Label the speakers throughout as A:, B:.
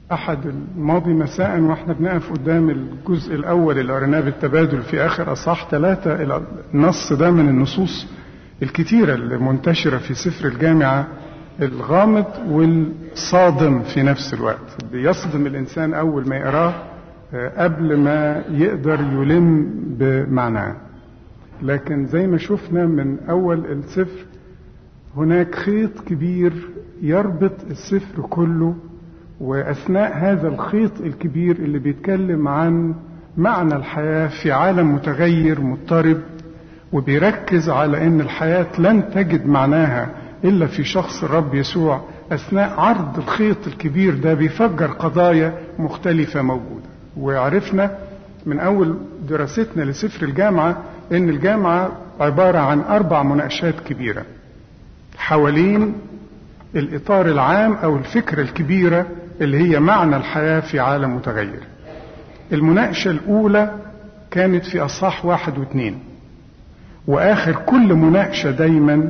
A: أحد الماضي مساء وإحنا بنقف قدام الجزء الأول اللي قريناه بالتبادل في آخر أصحاح ثلاثة النص ده من النصوص الكتيرة اللي منتشرة في سفر الجامعة الغامض والصادم في نفس الوقت بيصدم الإنسان أول ما يقراه قبل ما يقدر يلم بمعناه لكن زي ما شفنا من أول السفر هناك خيط كبير يربط السفر كله واثناء هذا الخيط الكبير اللي بيتكلم عن معنى الحياه في عالم متغير مضطرب وبيركز على ان الحياه لن تجد معناها الا في شخص الرب يسوع اثناء عرض الخيط الكبير ده بيفجر قضايا مختلفه موجوده وعرفنا من اول دراستنا لسفر الجامعه ان الجامعه عباره عن اربع مناقشات كبيره حوالين الاطار العام او الفكره الكبيره اللي هي معنى الحياه في عالم متغير. المناقشه الاولى كانت في اصحاح واحد واثنين. واخر كل مناقشه دايما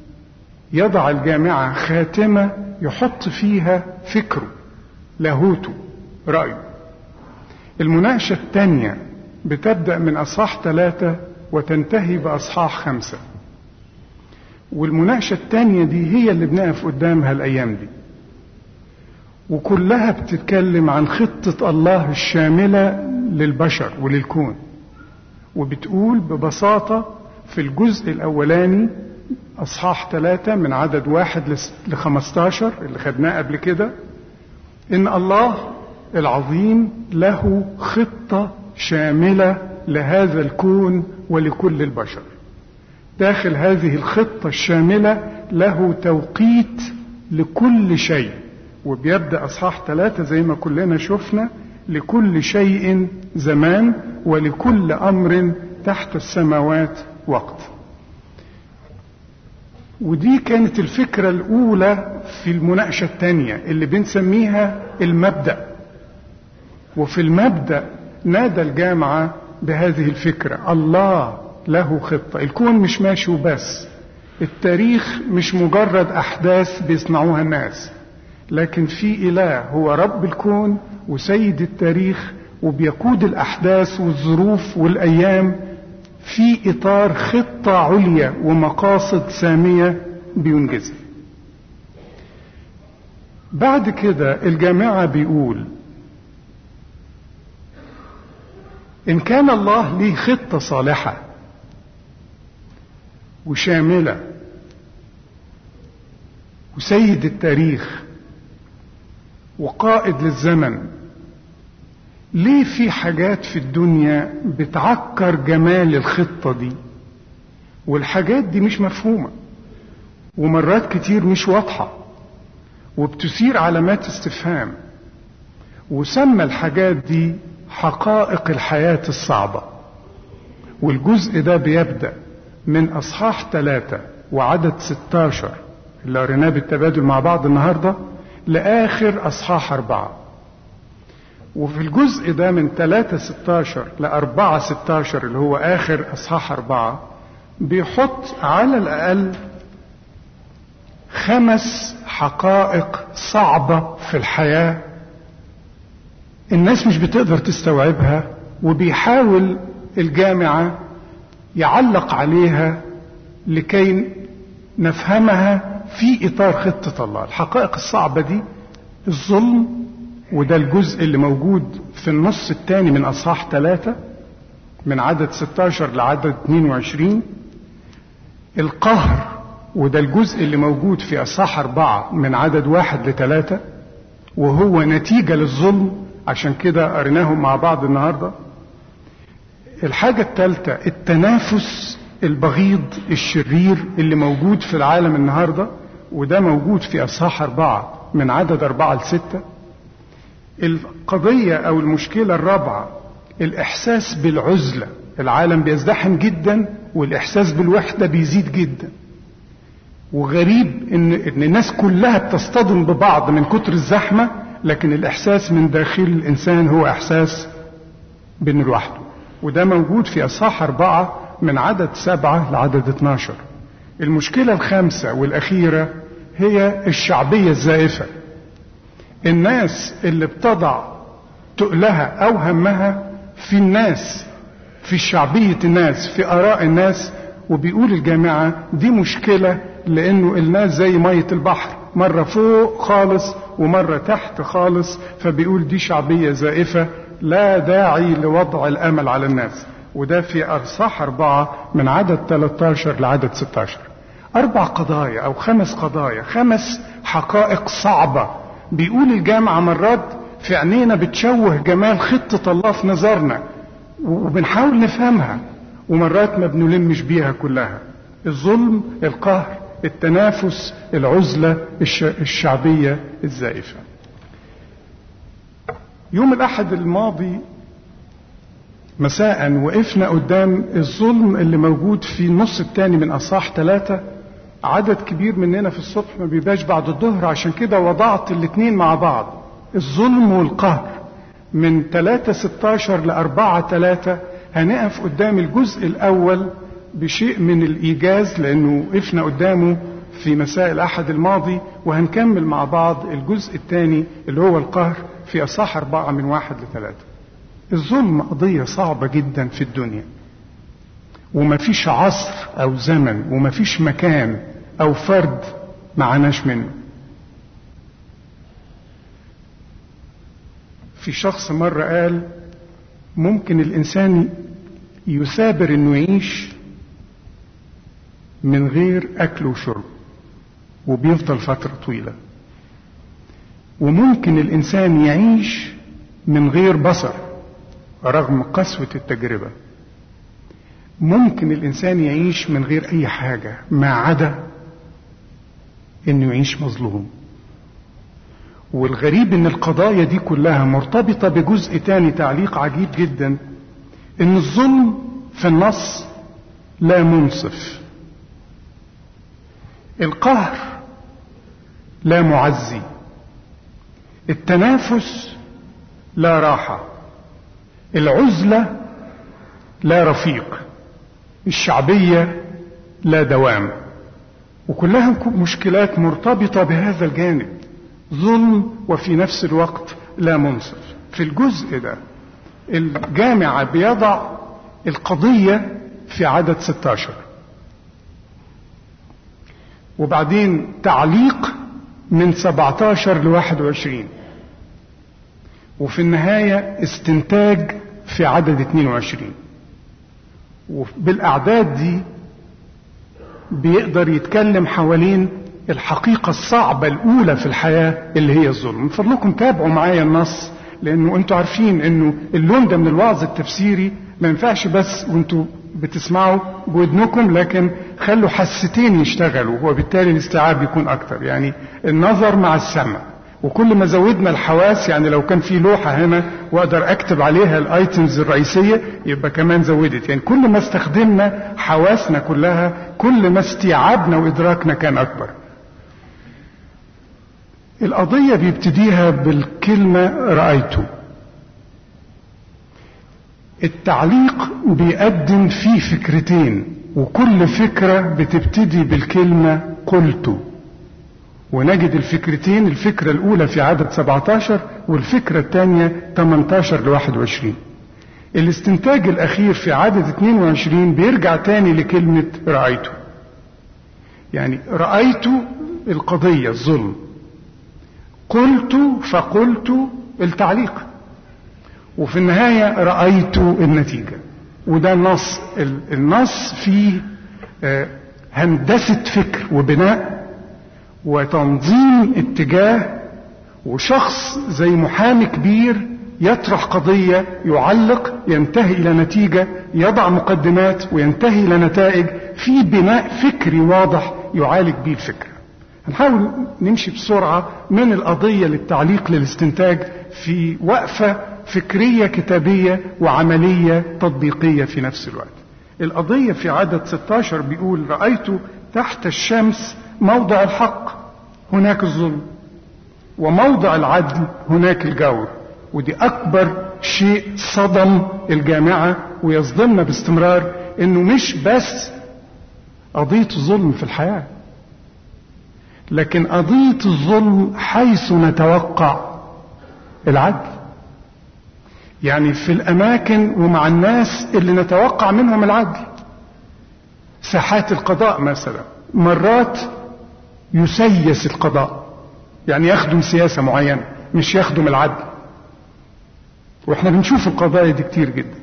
A: يضع الجامعه خاتمه يحط فيها فكره لاهوته رايه. المناقشه الثانيه بتبدا من اصحاح ثلاثه وتنتهي باصحاح خمسه. والمناقشة التانية دي هي اللي بنقف قدامها الأيام دي وكلها بتتكلم عن خطة الله الشاملة للبشر وللكون وبتقول ببساطة في الجزء الأولاني أصحاح ثلاثة من عدد واحد لخمستاشر اللي خدناه قبل كده إن الله العظيم له خطة شاملة لهذا الكون ولكل البشر داخل هذه الخطة الشاملة له توقيت لكل شيء وبيبدأ أصحاح ثلاثة زي ما كلنا شفنا لكل شيء زمان ولكل أمر تحت السماوات وقت ودي كانت الفكرة الأولى في المناقشة الثانية اللي بنسميها المبدأ وفي المبدأ نادى الجامعة بهذه الفكرة الله له خطة الكون مش ماشي وبس التاريخ مش مجرد أحداث بيصنعوها الناس لكن في إله هو رب الكون وسيد التاريخ وبيقود الأحداث والظروف والأيام في إطار خطة عليا ومقاصد سامية بينجزها بعد كده الجامعة بيقول إن كان الله ليه خطة صالحة وشاملة وسيد التاريخ وقائد للزمن ليه في حاجات في الدنيا بتعكر جمال الخطة دي والحاجات دي مش مفهومة ومرات كتير مش واضحة وبتثير علامات استفهام وسمى الحاجات دي حقائق الحياة الصعبة والجزء ده بيبدأ من أصحاح ثلاثة وعدد 16 اللي قريناه بالتبادل مع بعض النهاردة لآخر أصحاح أربعة وفي الجزء ده من 3 16 ل 4 16 اللي هو آخر أصحاح أربعة بيحط على الأقل خمس حقائق صعبة في الحياة الناس مش بتقدر تستوعبها وبيحاول الجامعة يعلق عليها لكي نفهمها في إطار خطة الله الحقائق الصعبة دي الظلم وده الجزء اللي موجود في النص الثاني من أصحاح ثلاثة من عدد 16 لعدد 22 القهر وده الجزء اللي موجود في أصحاح أربعة من عدد واحد لثلاثة وهو نتيجة للظلم عشان كده قريناهم مع بعض النهارده الحاجة الثالثة التنافس البغيض الشرير اللي موجود في العالم النهارده وده موجود في أصحاح أربعة من عدد أربعة لستة القضية أو المشكلة الرابعة الإحساس بالعزلة العالم بيزدحم جدا والإحساس بالوحدة بيزيد جدا وغريب إن, إن الناس كلها بتصطدم ببعض من كتر الزحمة لكن الإحساس من داخل الإنسان هو إحساس بين لوحده وده موجود في أصحاح أربعة من عدد سبعة لعدد 12 المشكلة الخامسة والأخيرة هي الشعبية الزائفة الناس اللي بتضع تقلها او همها في الناس في شعبية الناس في اراء الناس وبيقول الجامعة دي مشكلة لانه الناس زي مية البحر مرة فوق خالص ومرة تحت خالص فبيقول دي شعبية زائفة لا داعي لوضع الامل على الناس وده في ارصاح اربعة من عدد 13 لعدد 16 اربع قضايا او خمس قضايا خمس حقائق صعبة بيقول الجامعة مرات في عينينا بتشوه جمال خطة الله في نظرنا وبنحاول نفهمها ومرات ما بنلمش بيها كلها الظلم القهر التنافس العزلة الشعبية الزائفة يوم الأحد الماضي مساء وقفنا قدام الظلم اللي موجود في النص الثاني من أصحاح ثلاثة عدد كبير مننا في الصبح ما بيبقاش بعد الظهر عشان كده وضعت الاثنين مع بعض الظلم والقهر من 3 16 ل 4 3 هنقف قدام الجزء الأول بشيء من الإيجاز لأنه وقفنا قدامه في مساء الأحد الماضي وهنكمل مع بعض الجزء الثاني اللي هو القهر في أصح أربعة من واحد لثلاثة الظلم قضية صعبة جدا في الدنيا ومفيش عصر أو زمن ومفيش مكان أو فرد معناش منه في شخص مرة قال ممكن الإنسان يثابر إنه يعيش من غير أكل وشرب وبيفضل فترة طويلة وممكن الإنسان يعيش من غير بصر رغم قسوة التجربة ممكن الإنسان يعيش من غير أي حاجة ما عدا إنه يعيش مظلوم والغريب إن القضايا دي كلها مرتبطة بجزء تاني تعليق عجيب جدا إن الظلم في النص لا منصف القهر لا معزي التنافس لا راحه العزله لا رفيق الشعبيه لا دوام وكلها مشكلات مرتبطه بهذا الجانب ظلم وفي نفس الوقت لا منصف في الجزء ده الجامعه بيضع القضيه في عدد 16 وبعدين تعليق من 17 ل 21 وفي النهاية استنتاج في عدد 22 وبالأعداد دي بيقدر يتكلم حوالين الحقيقة الصعبة الأولى في الحياة اللي هي الظلم من فضلكم تابعوا معايا النص لأنه أنتوا عارفين أنه اللون ده من الوعظ التفسيري ما ينفعش بس وأنتوا بتسمعوا بودنكم لكن خلوا حستين يشتغلوا وبالتالي الاستيعاب يكون اكتر يعني النظر مع السمع وكل ما زودنا الحواس يعني لو كان في لوحة هنا واقدر اكتب عليها الايتمز الرئيسية يبقى كمان زودت يعني كل ما استخدمنا حواسنا كلها كل ما استيعابنا وادراكنا كان اكبر القضية بيبتديها بالكلمة رأيته التعليق بيقدم فيه فكرتين وكل فكرة بتبتدي بالكلمة قلت ونجد الفكرتين الفكرة الأولى في عدد 17 والفكرة الثانية 18 ل 21 الاستنتاج الأخير في عدد 22 بيرجع تاني لكلمة رأيته يعني رأيت القضية الظلم قلت فقلت التعليق وفي النهاية رأيت النتيجة وده النص النص فيه هندسة فكر وبناء وتنظيم اتجاه وشخص زي محامي كبير يطرح قضية يعلق ينتهي إلى نتيجة يضع مقدمات وينتهي إلى نتائج في بناء فكري واضح يعالج به الفكرة هنحاول نمشي بسرعة من القضية للتعليق للاستنتاج في وقفة فكرية كتابية وعملية تطبيقية في نفس الوقت القضية في عدد 16 بيقول رأيت تحت الشمس موضع الحق هناك الظلم وموضع العدل هناك الجور ودي أكبر شيء صدم الجامعة ويصدمنا باستمرار إنه مش بس قضية الظلم في الحياة لكن قضية الظلم حيث نتوقع العدل يعني في الأماكن ومع الناس اللي نتوقع منهم العدل ساحات القضاء مثلا مرات يسيس القضاء يعني يخدم سياسة معينة مش يخدم العدل واحنا بنشوف القضايا دي كتير جدا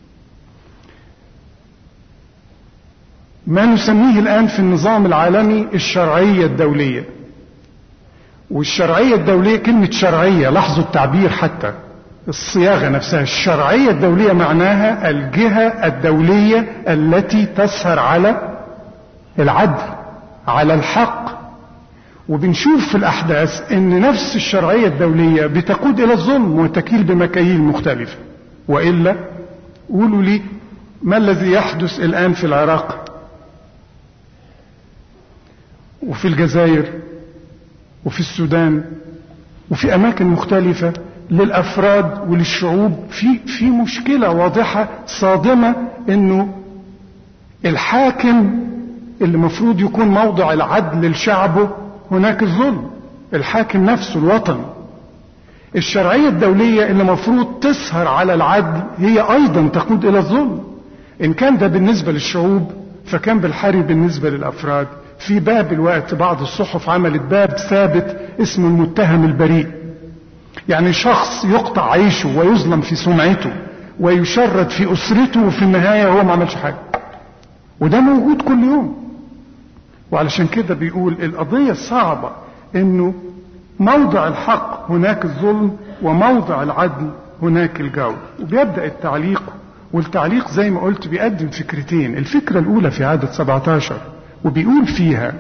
A: ما نسميه الآن في النظام العالمي الشرعية الدولية والشرعية الدولية كلمة شرعية لاحظوا التعبير حتى الصياغة نفسها الشرعية الدولية معناها الجهة الدولية التي تسهر على العدل على الحق وبنشوف في الأحداث أن نفس الشرعية الدولية بتقود إلى الظلم وتكيل بمكاييل مختلفة وإلا قولوا لي ما الذي يحدث الآن في العراق وفي الجزائر وفي السودان وفي أماكن مختلفة للأفراد وللشعوب في في مشكلة واضحة صادمة إنه الحاكم اللي المفروض يكون موضع العدل لشعبه هناك الظلم الحاكم نفسه الوطن الشرعية الدولية اللي المفروض تسهر على العدل هي أيضا تقود إلى الظلم إن كان ده بالنسبة للشعوب فكان بالحري بالنسبة للأفراد في باب الوقت بعض الصحف عملت باب ثابت اسمه المتهم البريء يعني شخص يقطع عيشه ويظلم في سمعته ويشرد في أسرته وفي النهاية هو ما عملش حاجة وده موجود كل يوم وعلشان كده بيقول القضية الصعبة انه موضع الحق هناك الظلم وموضع العدل هناك الجور وبيبدأ التعليق والتعليق زي ما قلت بيقدم فكرتين الفكرة الأولى في عدد 17 وبيقول فيها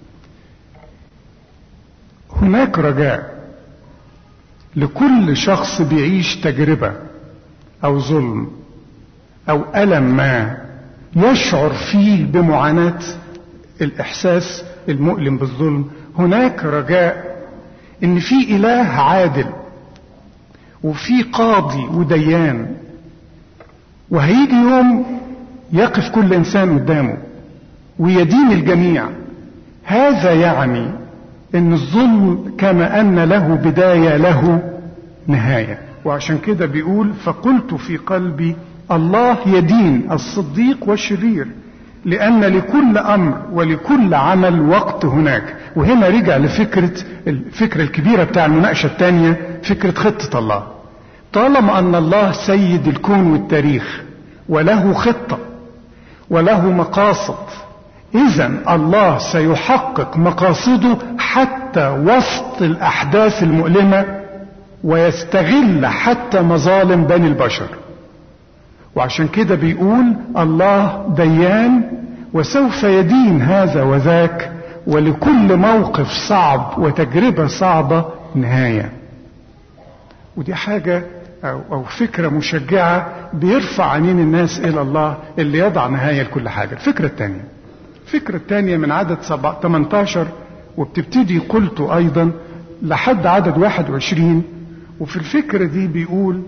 A: هناك رجاء لكل شخص بيعيش تجربة أو ظلم أو ألم ما يشعر فيه بمعاناة الإحساس المؤلم بالظلم هناك رجاء إن في إله عادل وفي قاضي وديان وهيجي يوم يقف كل إنسان قدامه ويدين الجميع هذا يعني ان الظلم كما ان له بدايه له نهايه وعشان كده بيقول فقلت في قلبي الله يدين الصديق والشرير لان لكل امر ولكل عمل وقت هناك وهنا رجع لفكره الفكره الكبيره بتاع المناقشه الثانيه فكره خطه الله طالما ان الله سيد الكون والتاريخ وله خطه وله مقاصد اذا الله سيحقق مقاصده حتى وسط الاحداث المؤلمه ويستغل حتى مظالم بني البشر وعشان كده بيقول الله ديان وسوف يدين هذا وذاك ولكل موقف صعب وتجربه صعبه نهايه ودي حاجه أو, أو فكرة مشجعة بيرفع عينين الناس إلى الله اللي يضع نهاية لكل حاجة الفكرة الثانية الفكرة الثانية من عدد 18 وبتبتدي قلت أيضا لحد عدد 21 وفي الفكرة دي بيقول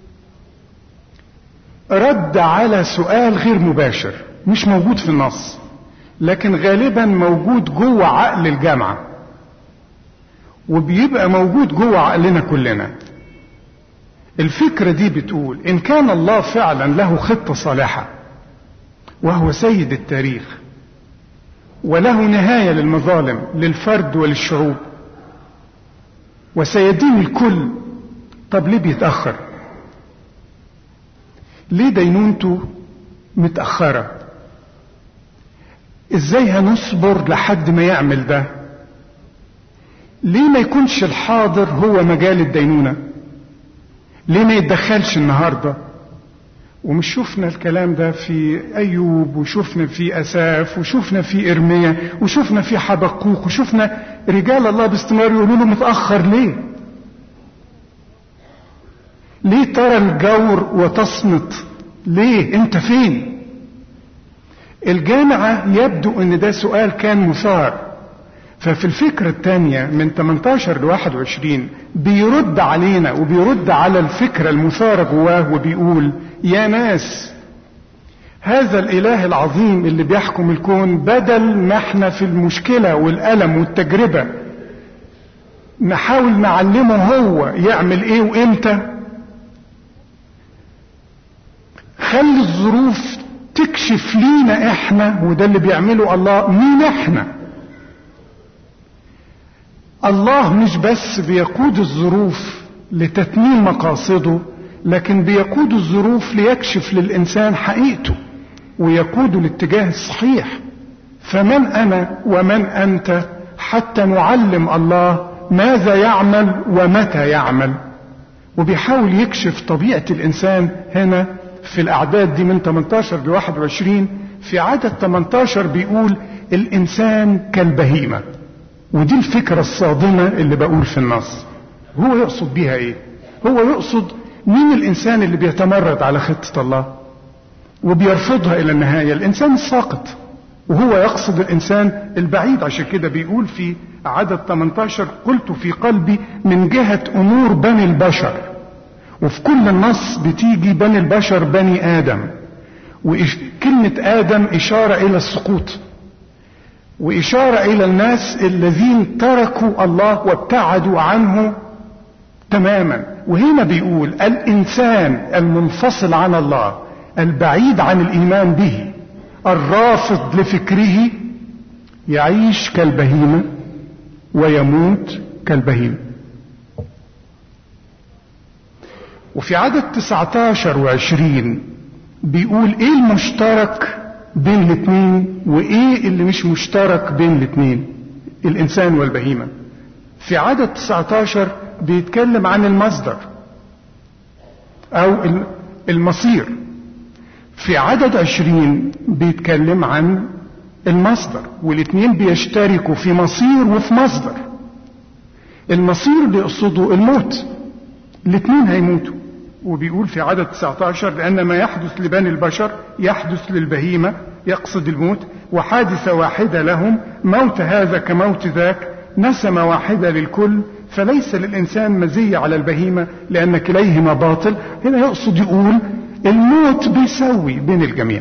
A: رد على سؤال غير مباشر مش موجود في النص لكن غالبا موجود جوه عقل الجامعة وبيبقى موجود جوه عقلنا كلنا الفكرة دي بتقول إن كان الله فعلا له خطة صالحة وهو سيد التاريخ وله نهاية للمظالم للفرد وللشعوب وسيدين الكل طب ليه بيتأخر ليه دينونته متأخرة ازاي هنصبر لحد ما يعمل ده ليه ما يكونش الحاضر هو مجال الدينونه ليه ما يتدخلش النهارده ومش شفنا الكلام ده في ايوب وشفنا في اساف وشفنا في ارميا وشفنا في حبقوق وشفنا رجال الله باستمرار يقولوا له متاخر ليه ليه ترى الجور وتصمت ليه انت فين الجامعة يبدو ان ده سؤال كان مثار ففي الفكرة الثانية من 18 ل 21 بيرد علينا وبيرد على الفكرة المثارة جواه وبيقول يا ناس هذا الاله العظيم اللي بيحكم الكون بدل ما احنا في المشكلة والألم والتجربة نحاول نعلمه هو يعمل ايه وامتى خلي الظروف تكشف لينا احنا وده اللي بيعمله الله مين احنا الله مش بس بيقود الظروف لتتميم مقاصده لكن بيقود الظروف ليكشف للانسان حقيقته ويقود الاتجاه الصحيح فمن انا ومن انت حتى نعلم الله ماذا يعمل ومتى يعمل وبيحاول يكشف طبيعة الإنسان هنا في الأعداد دي من 18 ل 21 في عدد 18 بيقول الإنسان كالبهيمة ودي الفكرة الصادمة اللي بقول في النص هو يقصد بيها إيه؟ هو يقصد مين الإنسان اللي بيتمرد على خطة الله وبيرفضها إلى النهاية الإنسان الساقط وهو يقصد الإنسان البعيد عشان كده بيقول في عدد 18 قلت في قلبي من جهة أمور بني البشر وفي كل النص بتيجي بني البشر بني آدم وكلمة آدم إشارة إلى السقوط وإشارة إلى الناس الذين تركوا الله وابتعدوا عنه تماما وهنا بيقول الإنسان المنفصل عن الله البعيد عن الإيمان به الرافض لفكره يعيش كالبهيمة ويموت كالبهيمة وفي عدد 19 وعشرين بيقول ايه المشترك بين الاثنين وايه اللي مش مشترك بين الاثنين الانسان والبهيمة في عدد 19 بيتكلم عن المصدر او المصير في عدد عشرين بيتكلم عن المصدر والاثنين بيشتركوا في مصير وفي مصدر المصير اللي يقصده الموت الاثنين هيموتوا وبيقول في عدد 19 لأن ما يحدث لبني البشر يحدث للبهيمة يقصد الموت وحادثة واحدة لهم موت هذا كموت ذاك نسمة واحدة للكل فليس للإنسان مزية على البهيمة لأن كليهما باطل هنا يقصد يقول الموت بيسوي بين الجميع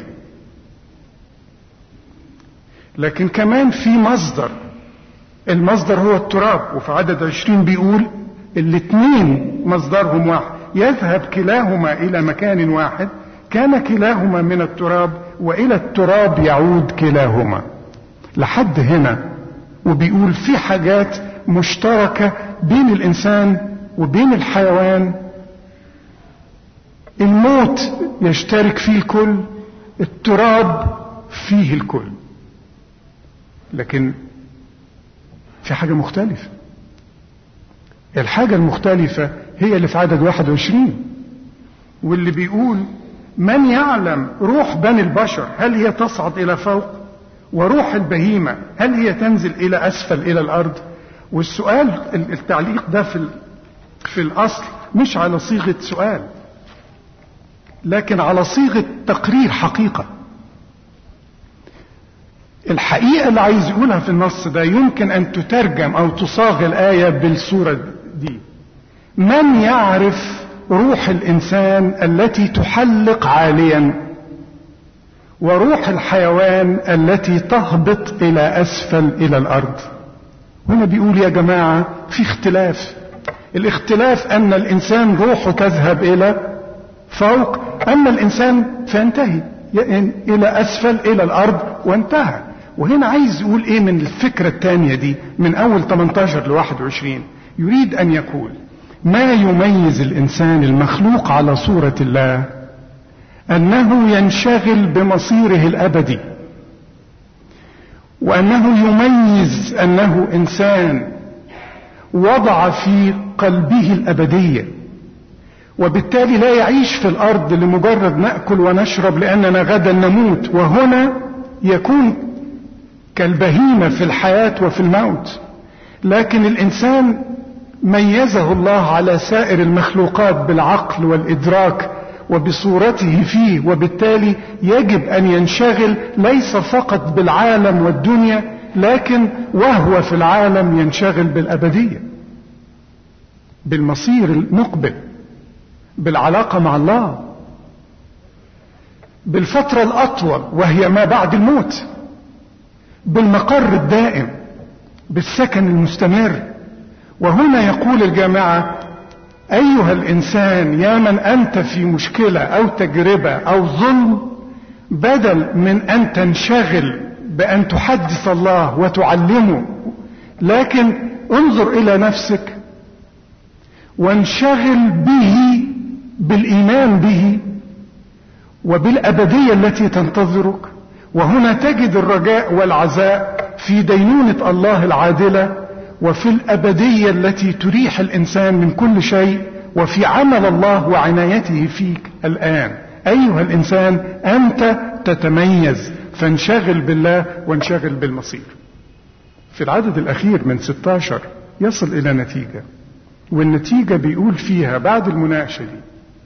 A: لكن كمان في مصدر المصدر هو التراب وفي عدد عشرين بيقول الاثنين مصدرهم واحد يذهب كلاهما الى مكان واحد كان كلاهما من التراب والى التراب يعود كلاهما لحد هنا وبيقول في حاجات مشتركة بين الانسان وبين الحيوان الموت يشترك فيه الكل التراب فيه الكل لكن في حاجة مختلفة الحاجة المختلفة هي اللي في عدد 21 واللي بيقول من يعلم روح بني البشر هل هي تصعد إلى فوق وروح البهيمة هل هي تنزل إلى أسفل إلى الأرض والسؤال التعليق ده في في الأصل مش على صيغة سؤال لكن على صيغة تقرير حقيقة الحقيقة اللي عايز يقولها في النص ده يمكن أن تترجم أو تصاغ الآية بالصورة دي من يعرف روح الإنسان التي تحلق عاليا وروح الحيوان التي تهبط إلى أسفل إلى الأرض هنا بيقول يا جماعة في اختلاف الاختلاف أن الإنسان روحه تذهب إلى فوق أما الإنسان فينتهي إلى أسفل إلى الأرض وانتهى وهنا عايز يقول إيه من الفكرة الثانية دي من أول 18 ل 21 يريد أن يقول ما يميز الإنسان المخلوق على صورة الله أنه ينشغل بمصيره الأبدي وأنه يميز أنه إنسان وضع في قلبه الأبدية وبالتالي لا يعيش في الارض لمجرد ناكل ونشرب لاننا غدا نموت وهنا يكون كالبهيمه في الحياه وفي الموت لكن الانسان ميزه الله على سائر المخلوقات بالعقل والادراك وبصورته فيه وبالتالي يجب ان ينشغل ليس فقط بالعالم والدنيا لكن وهو في العالم ينشغل بالابديه بالمصير المقبل بالعلاقة مع الله بالفترة الأطول وهي ما بعد الموت بالمقر الدائم بالسكن المستمر وهنا يقول الجامعة أيها الإنسان يا من أنت في مشكلة أو تجربة أو ظلم بدل من أن تنشغل بأن تحدث الله وتعلمه لكن انظر إلى نفسك وانشغل به بالإيمان به وبالأبدية التي تنتظرك وهنا تجد الرجاء والعزاء في دينونة الله العادلة وفي الأبدية التي تريح الإنسان من كل شيء وفي عمل الله وعنايته فيك الآن أيها الإنسان أنت تتميز فانشغل بالله وانشغل بالمصير في العدد الأخير من 16 يصل إلى نتيجة والنتيجة بيقول فيها بعد المناقشة دي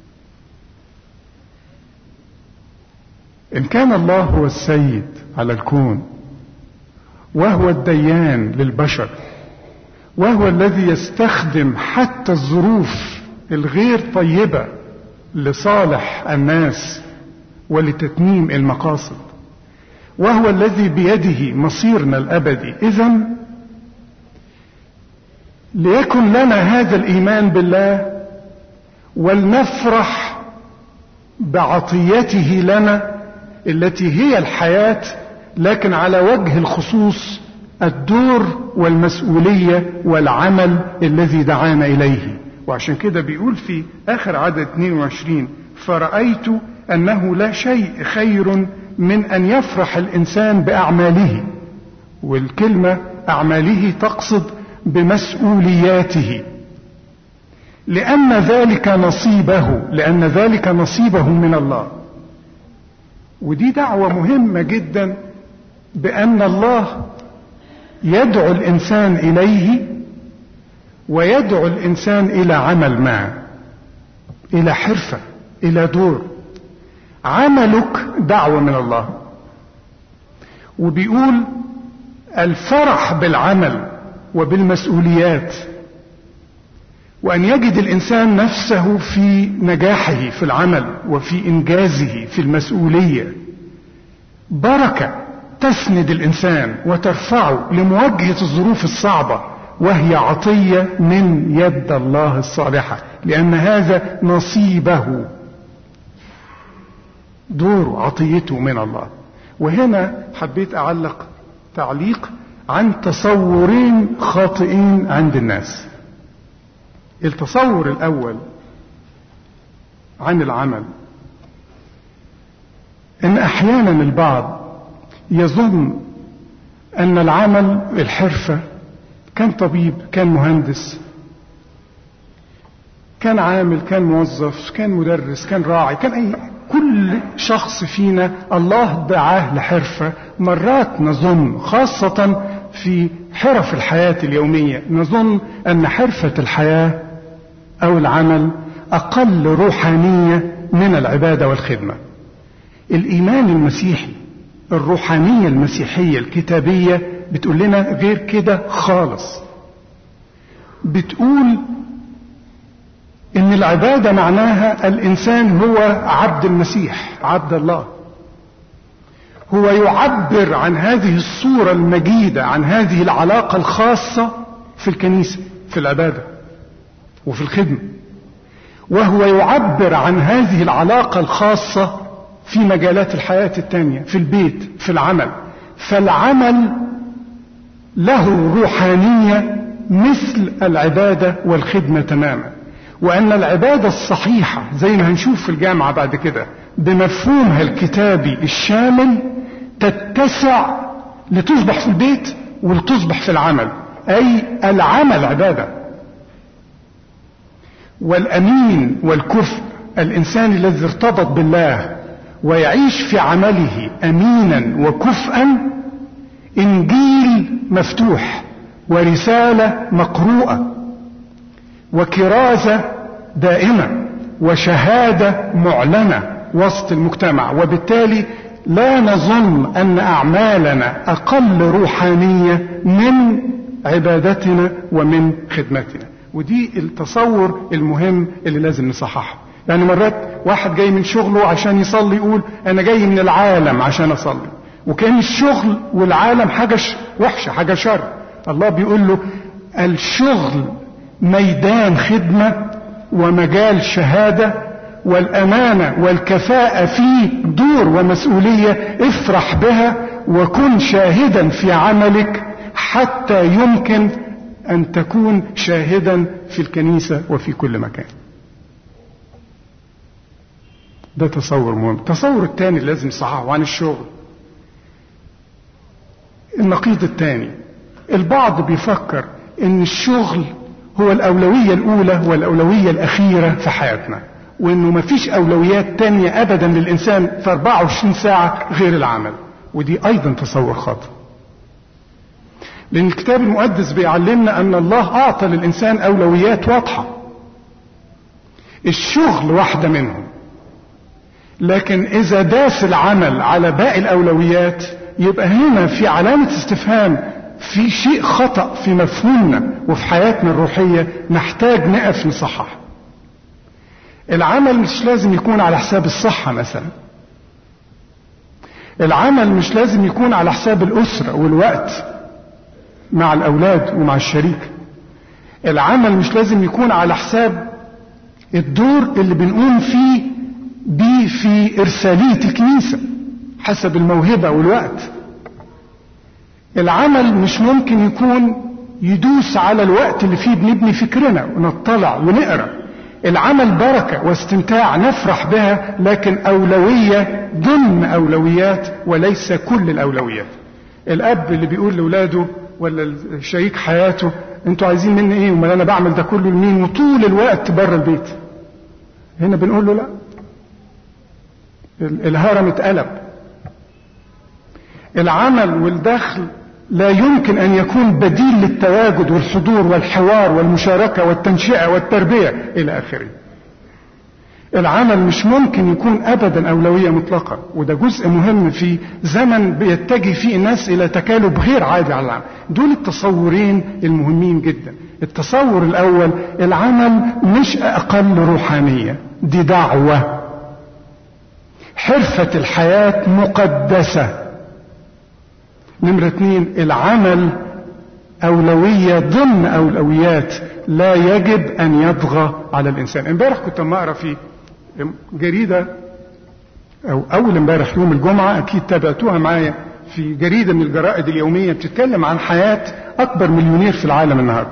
A: إن كان الله هو السيد على الكون وهو الديان للبشر وهو الذي يستخدم حتى الظروف الغير طيبة لصالح الناس ولتتميم المقاصد وهو الذي بيده مصيرنا الابدي اذا ليكن لنا هذا الايمان بالله ولنفرح بعطيته لنا التي هي الحياه لكن على وجه الخصوص الدور والمسؤوليه والعمل الذي دعانا اليه وعشان كده بيقول في اخر عدد 22 فرأيت انه لا شيء خير من ان يفرح الانسان باعماله والكلمه اعماله تقصد بمسؤولياته لان ذلك نصيبه لان ذلك نصيبه من الله ودي دعوه مهمه جدا بان الله يدعو الانسان اليه ويدعو الانسان الى عمل ما الى حرفه الى دور عملك دعوه من الله وبيقول الفرح بالعمل وبالمسؤوليات وان يجد الانسان نفسه في نجاحه في العمل وفي انجازه في المسؤوليه بركه تسند الانسان وترفعه لمواجهه الظروف الصعبه وهي عطيه من يد الله الصالحه لان هذا نصيبه دوره عطيته من الله وهنا حبيت اعلق تعليق عن تصورين خاطئين عند الناس التصور الاول عن العمل ان احيانا البعض يظن ان العمل الحرفه كان طبيب كان مهندس كان عامل كان موظف كان مدرس كان راعي كان اي كل شخص فينا الله دعاه لحرفه مرات نظن خاصه في حرف الحياه اليوميه نظن ان حرفه الحياه او العمل اقل روحانيه من العباده والخدمه الايمان المسيحي الروحانيه المسيحيه الكتابيه بتقول لنا غير كده خالص بتقول ان العباده معناها الانسان هو عبد المسيح عبد الله هو يعبر عن هذه الصوره المجيده عن هذه العلاقه الخاصه في الكنيسه في العباده وفي الخدمه وهو يعبر عن هذه العلاقه الخاصه في مجالات الحياه التانيه في البيت في العمل فالعمل له روحانيه مثل العباده والخدمه تماما وان العباده الصحيحه زي ما هنشوف في الجامعه بعد كده بمفهومها الكتابي الشامل تتسع لتصبح في البيت ولتصبح في العمل اي العمل عباده والامين والكفء الانسان الذي ارتبط بالله ويعيش في عمله امينا وكفءا انجيل مفتوح ورساله مقروءه وكرازه دائمه وشهاده معلنه وسط المجتمع وبالتالي لا نظن ان اعمالنا اقل روحانيه من عبادتنا ومن خدمتنا ودي التصور المهم اللي لازم نصححه يعني مرات واحد جاي من شغله عشان يصلي يقول انا جاي من العالم عشان اصلي وكان الشغل والعالم حاجة وحشة حاجة شر الله بيقول له الشغل ميدان خدمة ومجال شهادة والأمانة والكفاءة فيه دور ومسؤولية افرح بها وكن شاهدا في عملك حتى يمكن أن تكون شاهدا في الكنيسة وفي كل مكان ده تصور مهم التصور الثاني اللي لازم صححه عن الشغل النقيض الثاني البعض بيفكر ان الشغل هو الاولوية الاولى والاولوية الاخيرة في حياتنا وانه مفيش اولويات تانية ابدا للانسان في 24 ساعة غير العمل ودي ايضا تصور خاطئ لان الكتاب المقدس بيعلمنا ان الله اعطى للانسان اولويات واضحة الشغل واحدة منهم لكن اذا داس العمل على باقي الاولويات يبقى هنا في علامة استفهام في شيء خطأ في مفهومنا وفي حياتنا الروحية نحتاج نقف نصحح العمل مش لازم يكون على حساب الصحة مثلا العمل مش لازم يكون على حساب الأسرة والوقت مع الأولاد ومع الشريك العمل مش لازم يكون على حساب الدور اللي بنقوم فيه بيه في إرسالية الكنيسة حسب الموهبة والوقت العمل مش ممكن يكون يدوس على الوقت اللي فيه بنبني فكرنا ونطلع ونقرا العمل بركه واستمتاع نفرح بها لكن اولويه ضمن اولويات وليس كل الاولويات الاب اللي بيقول لاولاده ولا شريك حياته انتوا عايزين مني ايه امال انا بعمل ده كله لمين وطول الوقت بره البيت هنا بنقول له لا الهرم اتقلب العمل والدخل لا يمكن ان يكون بديل للتواجد والحضور والحوار والمشاركه والتنشئه والتربيه الى اخره العمل مش ممكن يكون ابدا اولويه مطلقه وده جزء مهم في زمن بيتجه فيه الناس الى تكالب غير عادي على العمل دول التصورين المهمين جدا التصور الاول العمل مش اقل روحانيه دي دعوه حرفه الحياه مقدسه نمرة اثنين العمل أولوية ضمن أولويات لا يجب أن يطغى على الإنسان امبارح كنت لما أقرأ في جريدة أو أول امبارح يوم الجمعة أكيد تابعتوها معايا في جريدة من الجرائد اليومية بتتكلم عن حياة أكبر مليونير في العالم النهاردة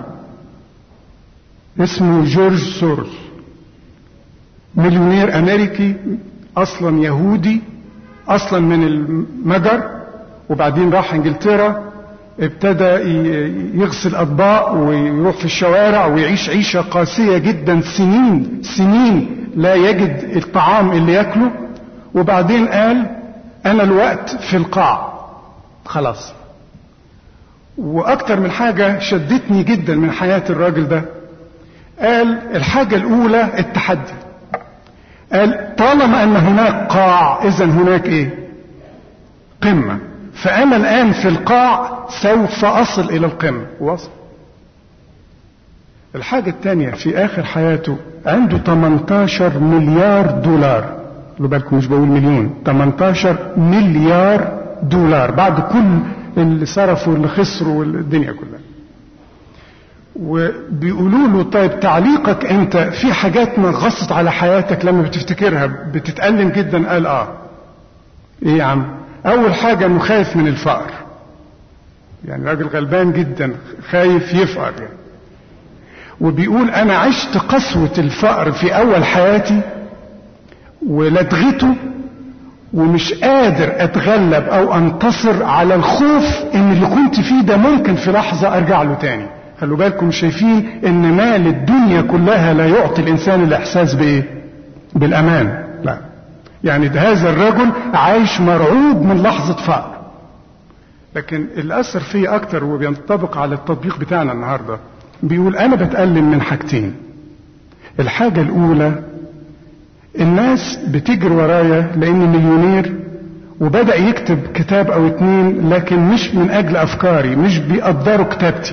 A: اسمه جورج سورس مليونير أمريكي أصلا يهودي أصلا من المجر وبعدين راح انجلترا ابتدى يغسل اطباق ويروح في الشوارع ويعيش عيشه قاسيه جدا سنين سنين لا يجد الطعام اللي ياكله وبعدين قال انا الوقت في القاع خلاص واكتر من حاجه شدتني جدا من حياه الراجل ده قال الحاجه الاولى التحدي قال طالما ان هناك قاع اذا هناك ايه قمه فأنا الآن في القاع سوف أصل إلى القمة وصل الحاجة الثانية في آخر حياته عنده 18 مليار دولار خلوا بالكم مش بقول مليون 18 مليار دولار بعد كل اللي صرفوا واللي خسروا والدنيا كلها وبيقولوا له طيب تعليقك انت في حاجات نغصت على حياتك لما بتفتكرها بتتألم جدا قال اه ايه يا عم اول حاجة انه خايف من الفقر يعني راجل غلبان جدا خايف يفقر يعني وبيقول انا عشت قسوة الفقر في اول حياتي ولدغته ومش قادر اتغلب او انتصر على الخوف ان اللي كنت فيه ده ممكن في لحظة ارجع له تاني خلوا بالكم شايفين ان مال الدنيا كلها لا يعطي الانسان الاحساس بايه بالامان لا يعني ده هذا الرجل عايش مرعوب من لحظة فقر لكن اللي أثر فيه أكتر وبينطبق على التطبيق بتاعنا النهاردة بيقول أنا بتألم من حاجتين الحاجة الأولى الناس بتجري ورايا لأني مليونير وبدأ يكتب كتاب أو اتنين لكن مش من أجل أفكاري مش بيقدروا كتابتي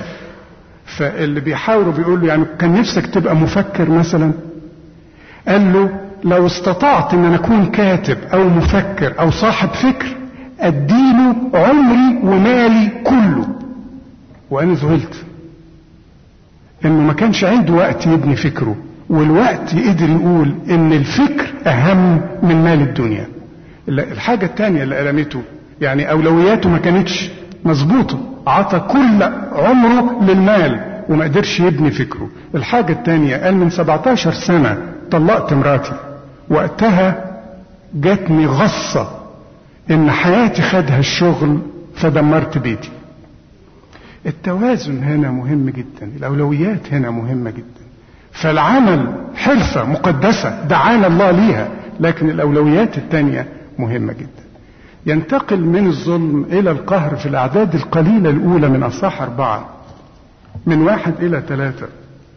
A: فاللي بيحاوروا بيقول له يعني كان نفسك تبقى مفكر مثلا قال له لو استطعت ان انا اكون كاتب او مفكر او صاحب فكر اديله عمري ومالي كله وانا ذهلت انه ما كانش عنده وقت يبني فكره والوقت قدر يقول ان الفكر اهم من مال الدنيا الحاجة التانية اللي ألمته يعني أولوياته ما كانتش مظبوطة عطى كل عمره للمال وما قدرش يبني فكره الحاجة التانية قال من 17 سنة طلقت مراتي وقتها جاتني غصة ان حياتي خدها الشغل فدمرت بيتي التوازن هنا مهم جدا الاولويات هنا مهمة جدا فالعمل حرفة مقدسة دعانا الله ليها لكن الاولويات التانية مهمة جدا ينتقل من الظلم الى القهر في الاعداد القليلة الاولى من اصح اربعة من واحد الى ثلاثة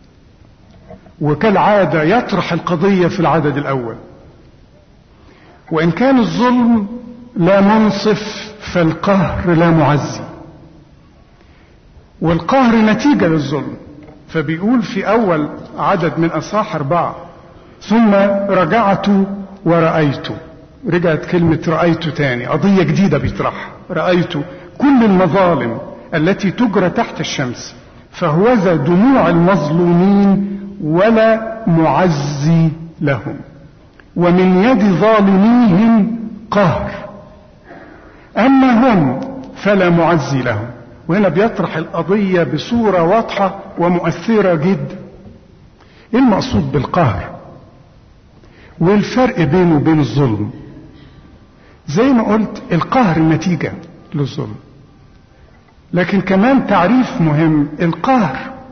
A: وكالعادة يطرح القضية في العدد الاول وان كان الظلم لا منصف فالقهر لا معزي والقهر نتيجة للظلم فبيقول في أول عدد من أصحاح أربعة ثم رجعت ورأيت رجعت كلمة رأيت تاني قضية جديدة بيطرحها رأيت كل المظالم التي تجرى تحت الشمس فهوذا دموع المظلومين ولا معزي لهم ومن يد ظالميهم قهر أما هم فلا معزي لهم وهنا بيطرح القضية بصورة واضحة ومؤثرة جدا ايه المقصود بالقهر والفرق بينه وبين الظلم زي ما قلت القهر نتيجة للظلم لكن كمان تعريف مهم القهر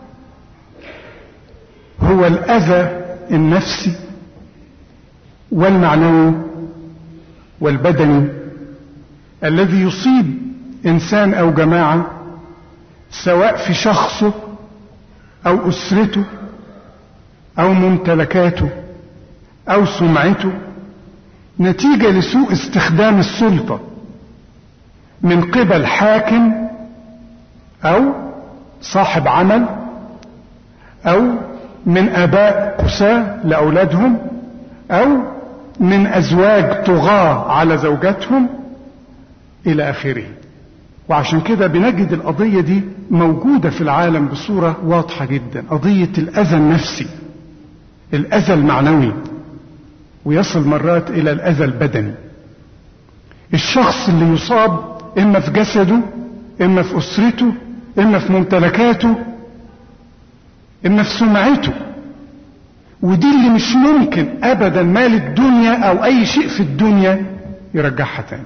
A: هو الأذى النفسي والمعنوي والبدني الذي يصيب انسان او جماعه سواء في شخصه او اسرته او ممتلكاته او سمعته نتيجه لسوء استخدام السلطه من قبل حاكم او صاحب عمل او من اباء قساه لاولادهم او من ازواج طغاه على زوجاتهم الى اخره وعشان كده بنجد القضية دي موجودة في العالم بصورة واضحة جدا قضية الأذى النفسي الأذى المعنوي ويصل مرات إلى الأذى البدني الشخص اللي يصاب إما في جسده إما في أسرته إما في ممتلكاته إما في سمعته ودي اللي مش ممكن أبدا مال الدنيا أو أي شيء في الدنيا يرجعها تاني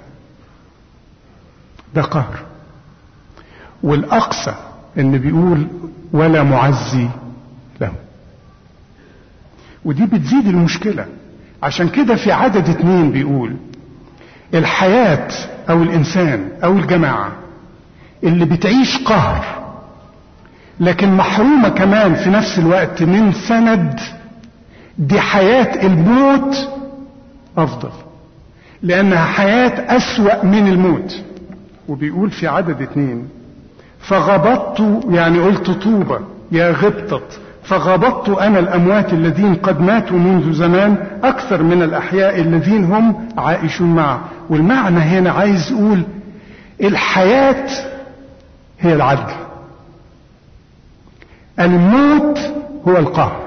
A: ده قهر والأقصى إن بيقول ولا معزي له ودي بتزيد المشكلة عشان كده في عدد اتنين بيقول الحياة أو الإنسان أو الجماعة اللي بتعيش قهر لكن محرومة كمان في نفس الوقت من سند دي حياة الموت أفضل لأنها حياة أسوأ من الموت وبيقول في عدد اتنين فغبطت يعني قلت طوبة يا غبطت فغبطت أنا الأموات الذين قد ماتوا منذ زمان أكثر من الأحياء الذين هم عائشون معه والمعنى هنا عايز يقول الحياة هي العدل الموت هو القهر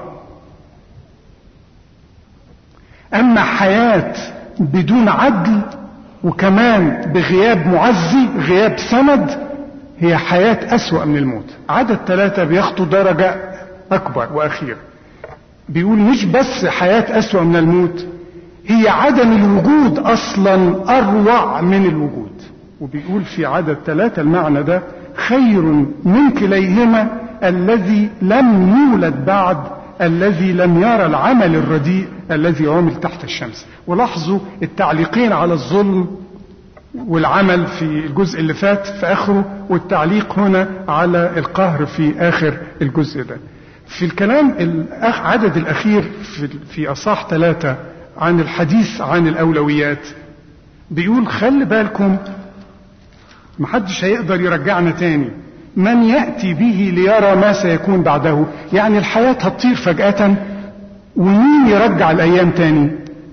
A: أما حياة بدون عدل وكمان بغياب معزي غياب سند هي حياة أسوأ من الموت عدد ثلاثة بيخطوا درجة أكبر وأخير بيقول مش بس حياة أسوأ من الموت هي عدم الوجود أصلا أروع من الوجود وبيقول في عدد ثلاثة المعنى ده خير من كليهما الذي لم يولد بعد الذي لم يرى العمل الرديء الذي عمل تحت الشمس ولاحظوا التعليقين على الظلم والعمل في الجزء اللي فات في اخره والتعليق هنا على القهر في اخر الجزء ده في الكلام العدد الاخير في, في اصح ثلاثة عن الحديث عن الاولويات بيقول خلي بالكم محدش هيقدر يرجعنا تاني من يأتي به ليرى ما سيكون بعده يعني الحياة هتطير فجأة ومين يرجع الأيام تاني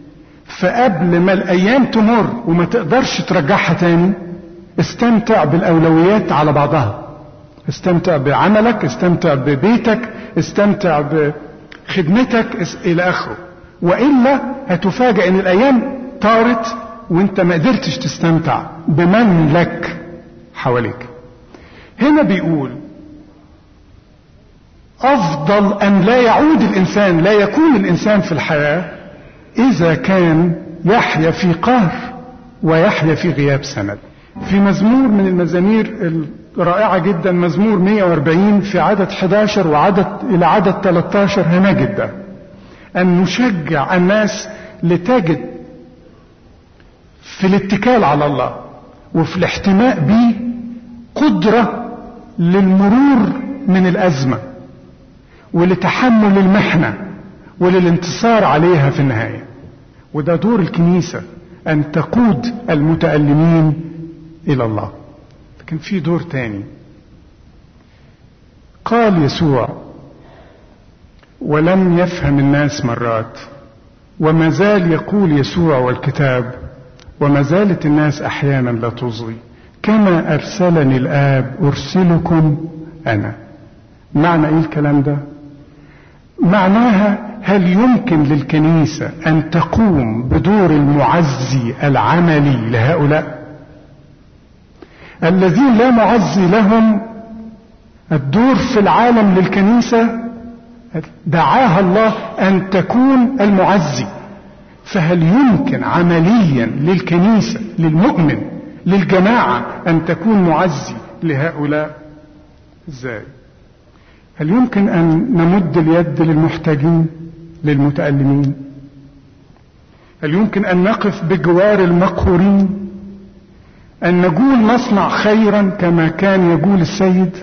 A: فقبل ما الايام تمر وما تقدرش ترجعها تاني استمتع بالاولويات على بعضها استمتع بعملك استمتع ببيتك استمتع بخدمتك اس- الى اخره والا هتفاجئ ان الايام طارت وانت ما قدرتش تستمتع بمن لك حواليك هنا بيقول افضل ان لا يعود الانسان لا يكون الانسان في الحياه اذا كان يحيا في قهر ويحيا في غياب سند في مزمور من المزامير الرائعة جدا مزمور 140 في عدد 11 وعدد إلى عدد 13 هنجد ده أن نشجع الناس لتجد في الاتكال على الله وفي الاحتماء به قدرة للمرور من الأزمة ولتحمل المحنة وللانتصار عليها في النهاية وده دور الكنيسة أن تقود المتألمين إلى الله لكن في دور تاني قال يسوع ولم يفهم الناس مرات وما زال يقول يسوع والكتاب وما زالت الناس احيانا لا تصغي كما ارسلني الاب ارسلكم انا معنى ايه الكلام ده معناها هل يمكن للكنيسه ان تقوم بدور المعزي العملي لهؤلاء الذين لا معزي لهم الدور في العالم للكنيسه دعاها الله ان تكون المعزي فهل يمكن عمليا للكنيسه للمؤمن للجماعه ان تكون معزي لهؤلاء ازاي هل يمكن ان نمد اليد للمحتاجين للمتالمين هل يمكن ان نقف بجوار المقهورين ان نقول نصنع خيرا كما كان يقول السيد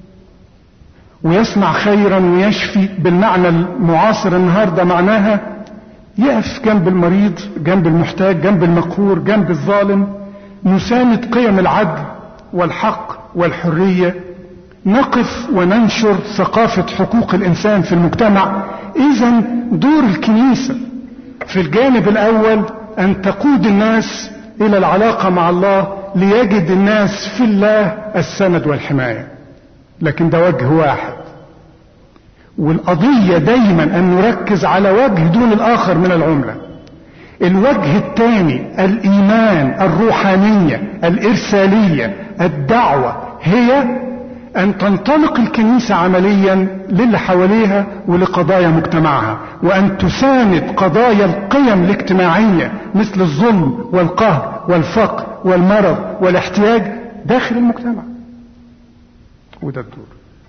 A: ويصنع خيرا ويشفي بالمعنى المعاصر النهارده معناها يقف جنب المريض جنب المحتاج جنب المقهور جنب الظالم نساند قيم العدل والحق والحريه نقف وننشر ثقافه حقوق الانسان في المجتمع اذا دور الكنيسه في الجانب الاول ان تقود الناس الى العلاقه مع الله ليجد الناس في الله السند والحمايه لكن ده وجه واحد والقضية دايما أن نركز على وجه دون الآخر من العملة الوجه الثاني الإيمان الروحانية الإرسالية الدعوة هي أن تنطلق الكنيسة عمليا للي حواليها ولقضايا مجتمعها وأن تساند قضايا القيم الاجتماعية مثل الظلم والقهر والفقر والمرض والاحتياج داخل المجتمع وده الدور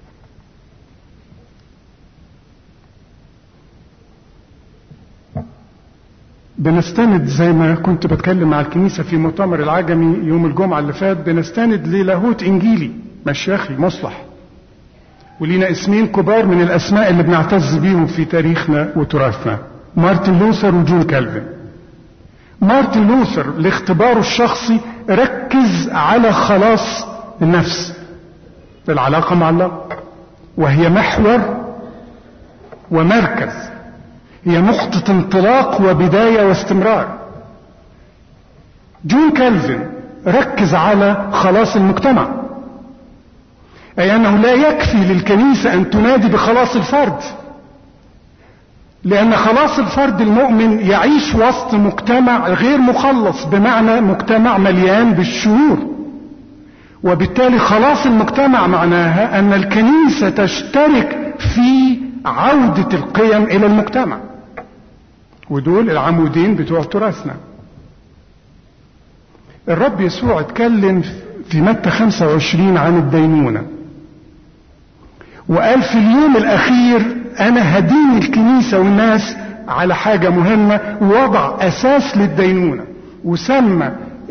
A: بنستند زي ما كنت بتكلم مع الكنيسة في مؤتمر العجمي يوم الجمعة اللي فات بنستند للاهوت إنجيلي مشيخي مصلح ولينا اسمين كبار من الأسماء اللي بنعتز بيهم في تاريخنا وتراثنا مارتن لوثر وجون كالفين مارتن لوثر لاختباره الشخصي ركز على خلاص النفس العلاقة مع الله وهي محور ومركز هي نقطة انطلاق وبداية واستمرار جون كالفين ركز على خلاص المجتمع أي أنه لا يكفي للكنيسة أن تنادي بخلاص الفرد لأن خلاص الفرد المؤمن يعيش وسط مجتمع غير مخلص بمعنى مجتمع مليان بالشرور وبالتالي خلاص المجتمع معناها أن الكنيسة تشترك في عودة القيم إلى المجتمع ودول العمودين بتوع تراثنا الرب يسوع اتكلم في متى 25 عن الدينونة وقال في اليوم الأخير أنا هدين الكنيسة والناس على حاجة مهمة ووضع أساس للدينونة وسمى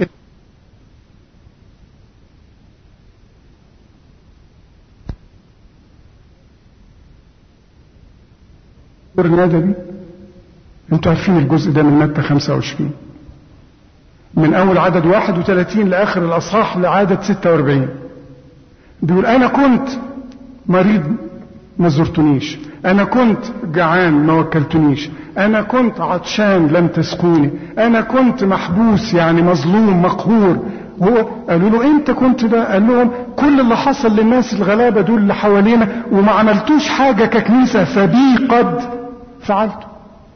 A: الندبي انتوا عارفين الجزء ده من متى 25 من اول عدد 31 لاخر الاصحاح لعدد 46 بيقول انا كنت مريض ما زرتنيش انا كنت جعان ما وكلتنيش انا كنت عطشان لم تسقوني انا كنت محبوس يعني مظلوم مقهور هو قالوا له انت كنت ده قال لهم كل اللي حصل للناس الغلابه دول اللي حوالينا وما عملتوش حاجه ككنيسه فبي قد فعلته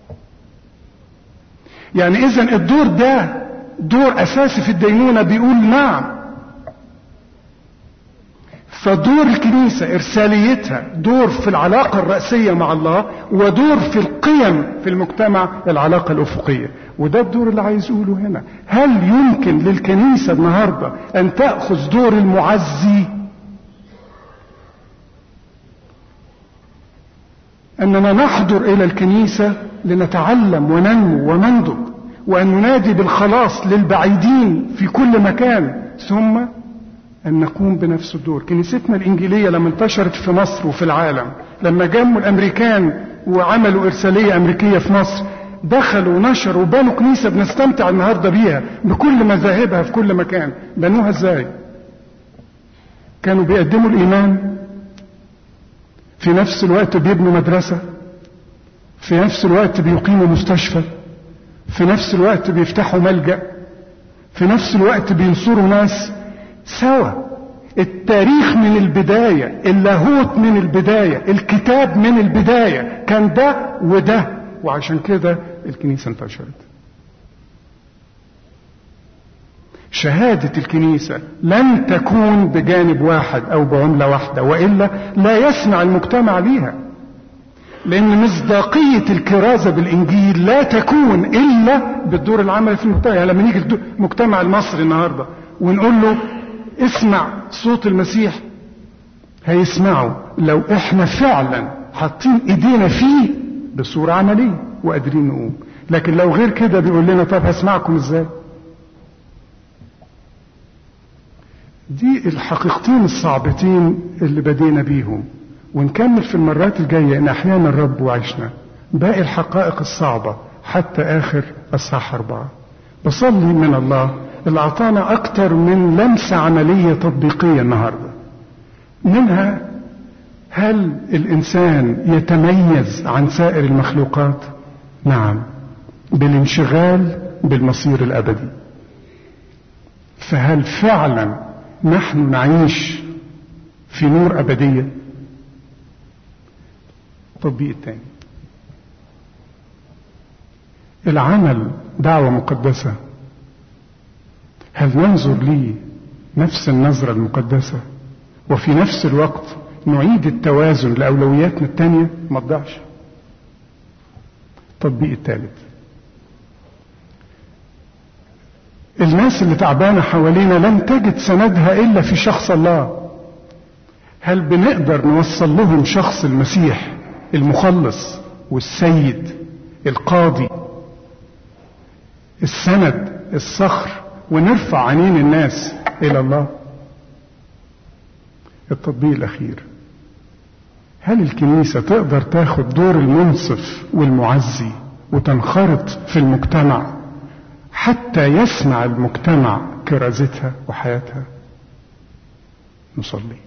A: يعني اذا الدور ده دور اساسي في الدينونه بيقول نعم فدور الكنيسة إرساليتها دور في العلاقة الرأسية مع الله ودور في القيم في المجتمع العلاقة الأفقية وده الدور اللي عايز أقوله هنا هل يمكن للكنيسة النهاردة أن تأخذ دور المعزي أننا نحضر إلى الكنيسة لنتعلم وننمو وننضج وأن ننادي بالخلاص للبعيدين في كل مكان ثم أن نقوم بنفس الدور كنيستنا الإنجيلية لما انتشرت في مصر وفي العالم لما جموا الأمريكان وعملوا إرسالية أمريكية في مصر دخلوا ونشروا وبنوا كنيسة بنستمتع النهاردة بيها بكل مذاهبها في كل مكان بنوها ازاي كانوا بيقدموا الإيمان في نفس الوقت بيبنوا مدرسة في نفس الوقت بيقيموا مستشفى في نفس الوقت بيفتحوا ملجأ في نفس الوقت بينصروا ناس سوا التاريخ من البداية اللاهوت من البداية الكتاب من البداية كان ده وده وعشان كده الكنيسة انتشرت شهادة الكنيسة لن تكون بجانب واحد أو بعملة واحدة وإلا لا يسمع المجتمع ليها لأن مصداقية الكرازة بالإنجيل لا تكون إلا بالدور العملي في المجتمع يعني لما نيجي المجتمع المصري النهاردة ونقول له اسمع صوت المسيح هيسمعوا لو احنا فعلا حاطين ايدينا فيه بصورة عملية وقادرين نقوم لكن لو غير كده بيقول لنا طب هسمعكم ازاي دي الحقيقتين الصعبتين اللي بدينا بيهم ونكمل في المرات الجاية ان احيانا الرب وعشنا باقي الحقائق الصعبة حتى اخر اصحاح اربعة بصلي من الله اللي اعطانا اكتر من لمسة عملية تطبيقية النهاردة منها هل الانسان يتميز عن سائر المخلوقات نعم بالانشغال بالمصير الابدي فهل فعلا نحن نعيش في نور ابديه التطبيق الثاني العمل دعوه مقدسه هل ننظر لي نفس النظره المقدسه وفي نفس الوقت نعيد التوازن لاولوياتنا الثانيه ما تضيعش التطبيق الثالث الناس اللي تعبانه حوالينا لن تجد سندها الا في شخص الله هل بنقدر نوصل لهم شخص المسيح المخلص والسيد القاضي السند الصخر ونرفع عينين الناس الى الله التطبيق الاخير هل الكنيسه تقدر تاخد دور المنصف والمعزي وتنخرط في المجتمع حتى يسمع المجتمع كرازتها وحياتها نصلي